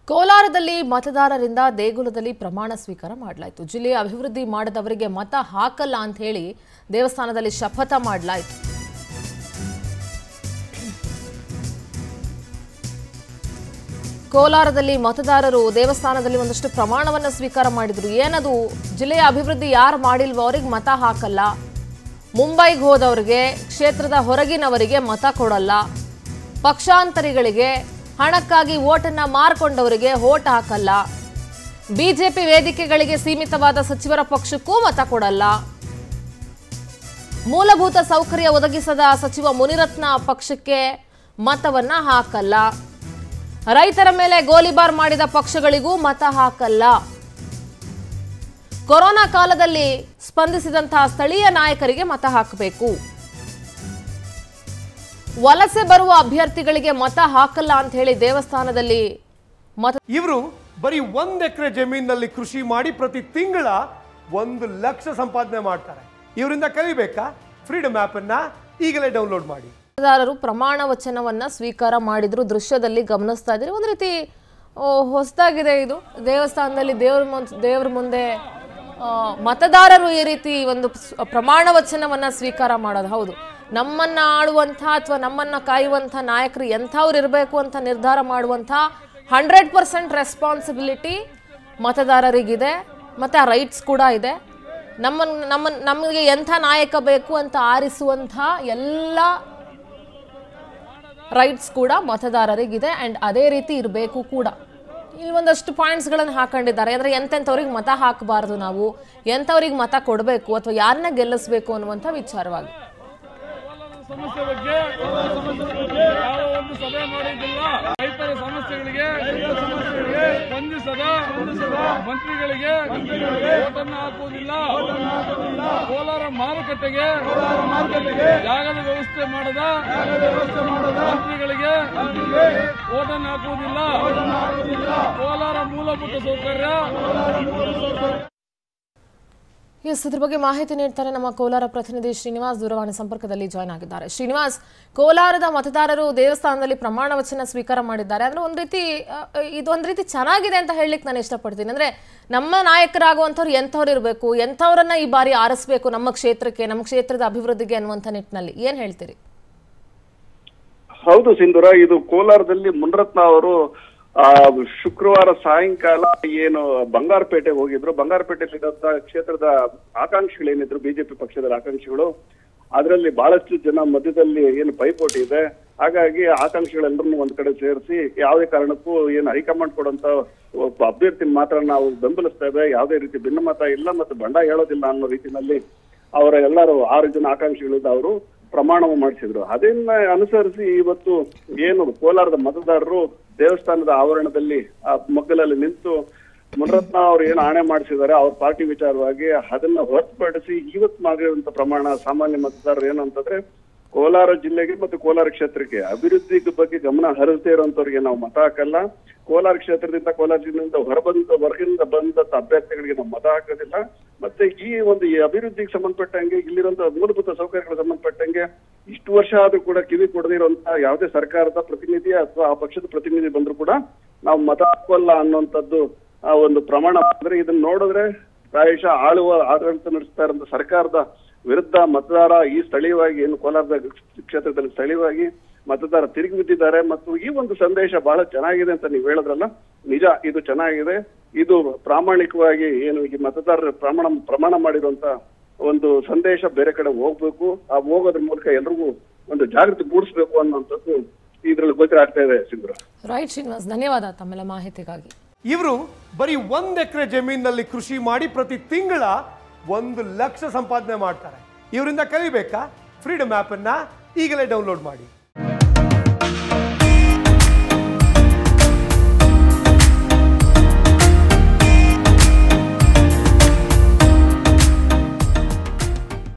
ಕೋಲಾರದಲ್ಲಿ ಮತದಾರರಿಂದ ದೇಗುಲದಲ್ಲಿ ಪ್ರಮಾಣ ಸ್ವೀಕಾರ ಮಾಡಲಾಯಿತು ಜಿಲ್ಲೆಯ ಅಭಿವೃದ್ಧಿ ಮಾಡದವರಿಗೆ ಮತ ಹಾಕಲ್ಲ ಅಂತ ಹೇಳಿ ದೇವಸ್ಥಾನದಲ್ಲಿ ಶಪಥ ಮಾಡಲಾಯಿತು ಕೋಲಾರದಲ್ಲಿ ಮತದಾರರು ದೇವಸ್ಥಾನದಲ್ಲಿ ಒಂದಷ್ಟು ಪ್ರಮಾಣವನ್ನು ಸ್ವೀಕಾರ ಮಾಡಿದ್ರು ಏನದು ಜಿಲ್ಲೆಯ ಅಭಿವೃದ್ಧಿ ಯಾರು ಮಾಡಿಲ್ವೋ ಅವ್ರಿಗೆ ಮತ ಹಾಕಲ್ಲ ಮುಂಬೈಗೆ ಹೋದವರಿಗೆ ಕ್ಷೇತ್ರದ ಹೊರಗಿನವರಿಗೆ ಮತ ಕೊಡಲ್ಲ ಪಕ್ಷಾಂತರಿಗಳಿಗೆ ಹಣಕ್ಕಾಗಿ ಓಟನ್ನ ಮಾರ್ಕೊಂಡವರಿಗೆ ಓಟ್ ಹಾಕಲ್ಲ ಬಿಜೆಪಿ ವೇದಿಕೆಗಳಿಗೆ ಸೀಮಿತವಾದ ಸಚಿವರ ಪಕ್ಷಕ್ಕೂ ಮತ ಕೊಡಲ್ಲ ಮೂಲಭೂತ ಸೌಕರ್ಯ ಒದಗಿಸದ ಸಚಿವ ಮುನಿರತ್ನ ಪಕ್ಷಕ್ಕೆ ಮತವನ್ನ ಹಾಕಲ್ಲ ರೈತರ ಮೇಲೆ ಗೋಲಿಬಾರ್ ಮಾಡಿದ ಪಕ್ಷಗಳಿಗೂ ಮತ ಹಾಕಲ್ಲ ಕೊರೋನಾ ಕಾಲದಲ್ಲಿ ಸ್ಪಂದಿಸಿದಂತಹ ಸ್ಥಳೀಯ ನಾಯಕರಿಗೆ ಮತ ಹಾಕಬೇಕು ವಲಸೆ ಬರುವ ಅಭ್ಯರ್ಥಿಗಳಿಗೆ ಮತ ಹಾಕಲ್ಲ ಅಂತ ಹೇಳಿ ದೇವಸ್ಥಾನದಲ್ಲಿ ಮತ ಇವರು ಬರೀ ಒಂದ್ ಎಕರೆ ಜಮೀನಿನಲ್ಲಿ ಕೃಷಿ ಮಾಡಿ ಪ್ರತಿ ತಿಂಗಳ ಒಂದು ಲಕ್ಷ ಸಂಪಾದನೆ ಮಾಡ್ತಾರೆ ಇವರಿಂದ ಕಲಿಬೇಕಾ ಫ್ರೀಡಮ್ ಆಪ್ ಅನ್ನ ಈಗಲೇ ಡೌನ್ಲೋಡ್ ಮಾಡಿ ಮತದಾರರು ಪ್ರಮಾಣ ವಚನವನ್ನ ಸ್ವೀಕಾರ ಮಾಡಿದ್ರು ದೃಶ್ಯದಲ್ಲಿ ಗಮನಿಸ್ತಾ ಇದ್ದೀರಿ ಒಂದು ರೀತಿ ಹೊಸದಾಗಿದೆ ಇದು ದೇವಸ್ಥಾನದಲ್ಲಿ ದೇವ್ರ ಮುಂದೆ ದೇವ್ರ ಮುಂದೆ ಆ, ಮತದಾರರು ಈ ರೀತಿ ಒಂದು ಸ್- ಪ್ರಮಾಣ ವಚನವನ್ನ ಸ್ವೀಕಾರ ಮಾಡೋದು ಹೌದು ನಮ್ಮನ್ನ ಆಳುವಂಥ ಅಥವಾ ನಮ್ಮನ್ನ ಕಾಯುವಂಥ ನಾಯಕರು ಎಂಥವ್ರು ಇರಬೇಕು ಅಂತ ನಿರ್ಧಾರ ಮಾಡುವಂಥ ಹಂಡ್ರೆಡ್ ಪರ್ಸೆಂಟ್ ರೆಸ್ಪಾನ್ಸಿಬಿಲಿಟಿ ಮತದಾರರಿಗಿದೆ ಮತ್ತು ಆ ರೈಟ್ಸ್ ಕೂಡ ಇದೆ ನಮ್ಮ ನಮ್ಮ ನಮಗೆ ಎಂಥ ನಾಯಕ ಬೇಕು ಅಂತ ಆರಿಸುವಂಥ ಎಲ್ಲ ರೈಟ್ಸ್ ಕೂಡ ಮತದಾರರಿಗಿದೆ ಆ್ಯಂಡ್ ಅದೇ ರೀತಿ ಇರಬೇಕು ಕೂಡ ಇಲ್ಲಿ ಒಂದಷ್ಟು ಪಾಯಿಂಟ್ಸ್ಗಳನ್ನು ಹಾಕೊಂಡಿದ್ದಾರೆ ಅಂದರೆ ಎಂತೆಂಥವ್ರಿಗೆ ಮತ ಹಾಕಬಾರ್ದು ನಾವು ಎಂಥವ್ರಿಗೆ ಮತ ಕೊಡಬೇಕು ಅಥವಾ ಯಾರನ್ನ ಗೆಲ್ಲಿಸ್ಬೇಕು ಅನ್ನುವಂಥ ವಿಚಾರವಾಗಿ ಸಮಸ್ಯೆ ಬಗ್ಗೆ ಯಾವ ಒಂದು ಸಭೆ ಮಾಡಿದ್ದಿಲ್ಲ ರೈತರ ಸಮಸ್ಯೆಗಳಿಗೆ ಸ್ಪಂದಿಸದ ಮಂತ್ರಿಗಳಿಗೆ ಓಟನ್ನು ಹಾಕುವುದಿಲ್ಲ ಕೋಲಾರ ಮಾರುಕಟ್ಟೆಗೆ ಜಾಗದ ವ್ಯವಸ್ಥೆ ಮಾಡದ ಮಂತ್ರಿಗಳಿಗೆ ಓಟನ್ನು ಹಾಕುವುದಿಲ್ಲ ಕೋಲಾರ ಮೂಲಭೂತ ಸೌಕರ್ಯ ಎಸ್ ಇದ್ರ ಬಗ್ಗೆ ಮಾಹಿತಿ ನೀಡ್ತಾರೆ ನಮ್ಮ ಕೋಲಾರ ಪ್ರತಿನಿಧಿ ಶ್ರೀನಿವಾಸ್ ದೂರವಾಣಿ ಸಂಪರ್ಕದಲ್ಲಿ ಜಾಯ್ನ್ ಆಗಿದ್ದಾರೆ ಶ್ರೀನಿವಾಸ್ ಕೋಲಾರದ ಮತದಾರರು ದೇವಸ್ಥಾನದಲ್ಲಿ ಪ್ರಮಾಣ ವಚನ ಸ್ವೀಕಾರ ಮಾಡಿದ್ದಾರೆ ಅಂದ್ರೆ ಒಂದ್ ರೀತಿ ಆ, ಇದೊಂದ್ ರೀತಿ ಚೆನ್ನಾಗಿದೆ ಅಂತ ಹೇಳಲಿಕ್ಕೆ ನಾನು ಇಷ್ಟಪಡ್ತೀನಿ ಅಂದ್ರೆ ನಮ್ಮ ನಾಯಕರಾಗುವಂಥವ್ರು ಎಂಥವ್ರು ಇರಬೇಕು ಎಂಥವ್ರನ್ನ ಈ ಬಾರಿ ಆರಿಸ್ಬೇಕು ನಮ್ಮ ಕ್ಷೇತ್ರಕ್ಕೆ ನಮ್ಮ ಕ್ಷೇತ್ರದ ಅಭಿವೃದ್ಧಿಗೆ ಅನ್ನುವಂಥ ನಿಟ್ಟಿನಲ್ಲಿ ಏನ್ ಹೇಳ್ತೀರಿ ಹೌದು ಸಿಂಧೂರ ಇದು ಕೋಲಾರದಲ್ಲಿ ಮುನರತ್ನ ಅವರು ಆ ಶುಕ್ರವಾರ ಸಾಯಂಕಾಲ ಏನು ಬಂಗಾರಪೇಟೆ ಹೋಗಿದ್ರು ಬಂಗಾರಪೇಟೆಯಲ್ಲಿದ್ದಂತ ಕ್ಷೇತ್ರದ ಆಕಾಂಕ್ಷಿಗಳೇನಿದ್ರು ಬಿಜೆಪಿ ಪಕ್ಷದ ಆಕಾಂಕ್ಷಿಗಳು ಅದರಲ್ಲಿ ಬಹಳಷ್ಟು ಜನ ಮಧ್ಯದಲ್ಲಿ ಏನು ಪೈಪೋಟಿ ಇದೆ ಹಾಗಾಗಿ ಆಕಾಂಕ್ಷಿಗಳೆಲ್ಲರನ್ನು ಒಂದ್ ಕಡೆ ಸೇರಿಸಿ ಯಾವುದೇ ಕಾರಣಕ್ಕೂ ಏನು ಹೈಕಮಾಂಡ್ ಕೊಡುವಂತ ಒಬ್ಬ ಅಭ್ಯರ್ಥಿ ಮಾತ್ರ ನಾವು ಬೆಂಬಲಿಸ್ತೇವೆ ಯಾವುದೇ ರೀತಿ ಭಿನ್ನಮತ ಇಲ್ಲ ಮತ್ತು ಬಂಡ ಹೇಳೋದಿಲ್ಲ ಅನ್ನೋ ರೀತಿನಲ್ಲಿ ಅವರ ಎಲ್ಲರೂ ಆರು ಜನ ಆಕಾಂಕ್ಷಿಗಳಿಂದ ಅವರು ಪ್ರಮಾಣವು ಮಾಡಿಸಿದ್ರು ಅದನ್ನ ಅನುಸರಿಸಿ ಇವತ್ತು ಏನು ಕೋಲಾರದ ಮತದಾರರು ದೇವಸ್ಥಾನದ ಆವರಣದಲ್ಲಿ ಆ ಮಗ್ಗಲಲ್ಲಿ ನಿಂತು ಮುನರತ್ನ ಅವ್ರು ಏನು ಆಣೆ ಮಾಡಿಸಿದ್ದಾರೆ ಅವ್ರ ಪಾರ್ಟಿ ವಿಚಾರವಾಗಿ ಅದನ್ನ ಹೊರತುಪಡಿಸಿ ಇವತ್ತು ಮಾಡಿರುವಂತ ಪ್ರಮಾಣ ಸಾಮಾನ್ಯ ಮತದಾರರು ಏನು ಅಂತಂದ್ರೆ ಕೋಲಾರ ಜಿಲ್ಲೆಗೆ ಮತ್ತು ಕೋಲಾರ ಕ್ಷೇತ್ರಕ್ಕೆ ಅಭಿವೃದ್ಧಿ ಬಗ್ಗೆ ಗಮನ ಹರಿಸದೇ ಇರುವಂತವ್ರಿಗೆ ನಾವು ಮತ ಹಾಕಲ್ಲ ಕೋಲಾರ ಕ್ಷೇತ್ರದಿಂದ ಕೋಲಾರ ಜಿಲ್ಲೆಯಿಂದ ಹೊರಬಂದ ಹೊರಗಿಂದ ಬಂದಂತ ಅಭ್ಯರ್ಥಿಗಳಿಗೆ ನಾವು ಮತ ಹಾಕೋದಿಲ್ಲ ಮತ್ತೆ ಈ ಒಂದು ಈ ಅಭಿವೃದ್ಧಿಗೆ ಸಂಬಂಧಪಟ್ಟಂಗೆ ಇಲ್ಲಿರುವಂತ ಮೂಲಭೂತ ಸೌಕರ್ಯಗಳಿಗೆ ಸಂಬಂಧಪಟ್ಟಂಗೆ ಇಷ್ಟು ವರ್ಷ ಆದ್ರೂ ಕೂಡ ಕಿವಿ ಕೊಡದಿರುವಂತ ಯಾವುದೇ ಸರ್ಕಾರದ ಪ್ರತಿನಿಧಿ ಅಥವಾ ಆ ಪಕ್ಷದ ಪ್ರತಿನಿಧಿ ಬಂದ್ರು ಕೂಡ ನಾವು ಮತ ಹಾಕೋಲ್ಲ ಅನ್ನುವಂಥದ್ದು ಆ ಒಂದು ಪ್ರಮಾಣ ಅಂದ್ರೆ ಇದನ್ನ ನೋಡಿದ್ರೆ ಪ್ರಾಯಶಃ ಆಳುವ ಆಡಳಿತ ನಡೆಸ್ತಾ ಇರುವಂತ ಸರ್ಕಾರದ ವಿರುದ್ಧ ಮತದಾರ ಈ ಸ್ಥಳೀಯವಾಗಿ ಏನು ಕೋಲಾರದ ಕ್ಷೇತ್ರದಲ್ಲಿ ಸ್ಥಳೀಯವಾಗಿ ಮತದಾರ ತಿರುಗಿ ಬಿದ್ದಿದ್ದಾರೆ ಮತ್ತು ಈ ಒಂದು ಸಂದೇಶ ಬಹಳ ಚೆನ್ನಾಗಿದೆ ಅಂತ ನೀವು ಹೇಳಿದ್ರಲ್ಲ ನಿಜ ಇದು ಚೆನ್ನಾಗಿದೆ ಇದು ಪ್ರಾಮಾಣಿಕವಾಗಿ ಏನು ಈ ಮತದಾರರ ಪ್ರಮಾಣ ಪ್ರಮಾಣ ಮಾಡಿರುವಂತ ಒಂದು ಸಂದೇಶ ಬೇರೆ ಕಡೆ ಹೋಗ್ಬೇಕು ಆ ಹೋಗೋದ್ರ ಮೂಲಕ ಎಲ್ರಿಗೂ ಒಂದು ಜಾಗೃತಿ ಮೂಡಿಸ್ಬೇಕು ಅನ್ನುವಂಥದ್ದು ಇದ್ರಲ್ಲಿ ಗೋಚರ ಆಗ್ತಾ ಇದೆ ಸಿಂಧುರ ರೈಟ್ ಶ್ರೀನಿವಾಸ್ ಧನ್ಯವಾದ ತಮ್ಮೆಲ್ಲ ಮಾಹಿತಿಗಾಗಿ ಇವರು ಬರೀ ಒಂದ್ ಎಕರೆ ಜಮೀನಿನಲ್ಲಿ ಕೃಷಿ ಮಾಡಿ ಪ್ರತಿ ತಿಂಗಳ ಒಂದು ಲಕ್ಷ ಸಂಪಾದನೆ ಮಾಡ್ತಾರೆ ಇವರಿಂದ ಕಲಿಬೇಕಾ ಫ್ರೀಡಮ್ ಆಪ್ ಅನ್ನ ಈಗಲೇ ಡೌನ್ಲೋಡ್ ಮಾಡಿ